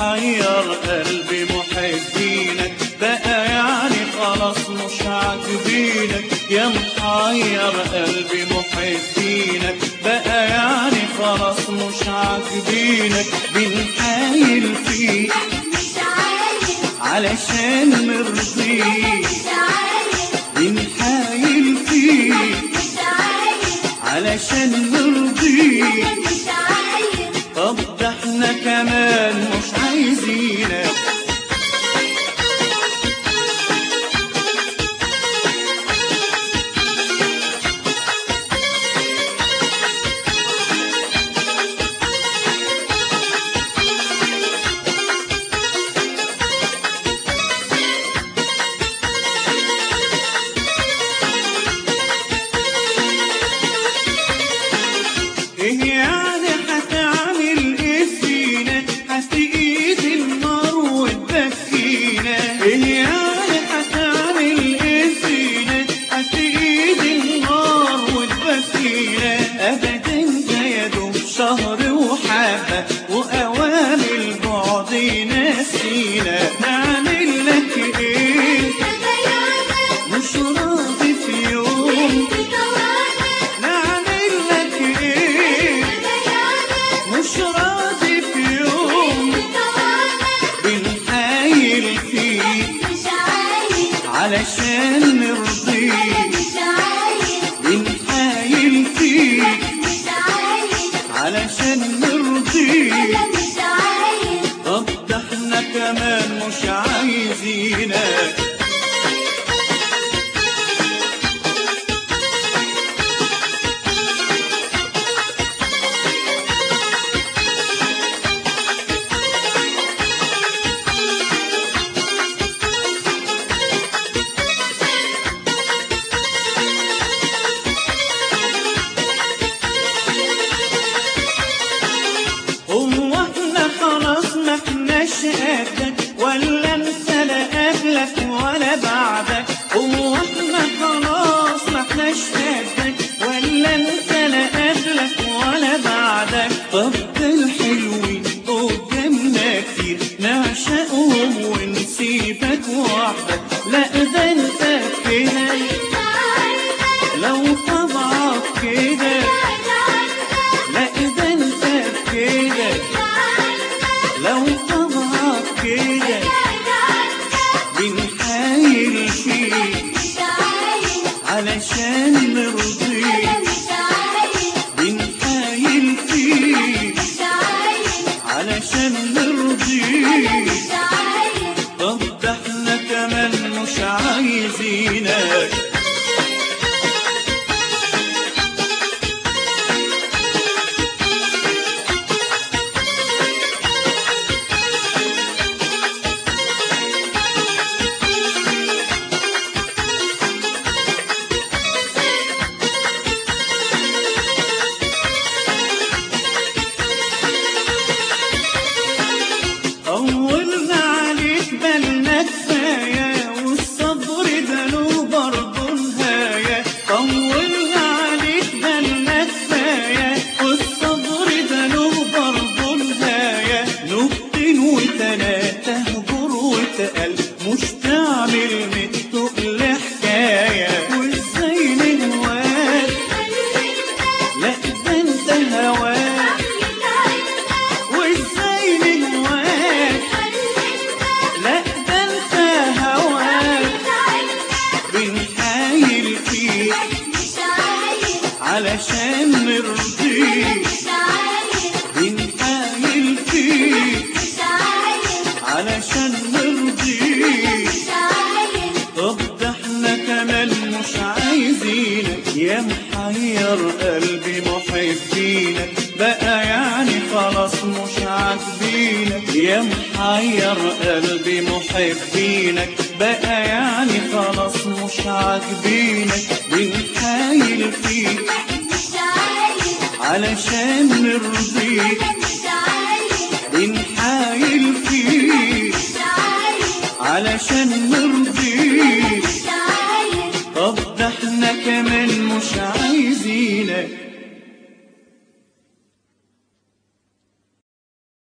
محير قلبي محبينك بقى يعني خلاص مش عاجبينك يا محير قلبي محبينك بقى يعني خلاص مش عاجبينك بنحايل فيك مش عايز علشان نرضيك مش عايز بنحايل فيك مش عايز علشان نرضيك مش عايز طب ده احنا كمان مش عايزينك ايه يعني هتعمل ايه فينا هتقيد النار وتبكينا ايه يعني هتعمل ايه فينا هتقيد النار وتبكينا ابدا ده يا دوب شهر وحبه واوام البعد ناسينا نعمل لك ايه مش راضي في يوم نعمل لك ايه مش راضي في يوم بنحايل فيك علشان نرضيك بنحايل فيك علشان نرضيك طب ده احنا كمان مش عايزينك هو احنا خلاص ما احناش قدك ولا انت لا قبلك ولا بعدك هو احنا خلاص ما احناش قدك ولا انت لا قبلك ولا بعدك طب ده الحلوين قدامنا كتير نعشقهم ونسيبك وحدك لا ده انت كده لو طبعك كده لا ده انت كده لو طبعك كده بنحايل فيك علشان نرضيك بنحايل فيك علشان نرضيك طب ده احنا كمان مش عايزينك طولنا عليك بالنا كفاية والصبر ده له برضه نهاية طولنا عليك بالنا كفاية والصبر ده له برضه نهاية نكتين وتلاتة هجر وتقل مش تعمل من التقل حكاية وازاي نهواك لا ده انت هواك وازاي نهواك لا ده انت هواك بنحايل فيك علشان نرضيك بنحايل فيك علشان نرضيك طب ده احنا كمان مش عايزينك يا محير قلبي محبينك بقى يعني خلاص مش عاجبينك يا محير قلبي محبينك بقى يعني خلاص مش عاجبينك بنحايل فيك علشان نرضيك بنحايل فيك علشان نرضيك طب ده احنا كمان مش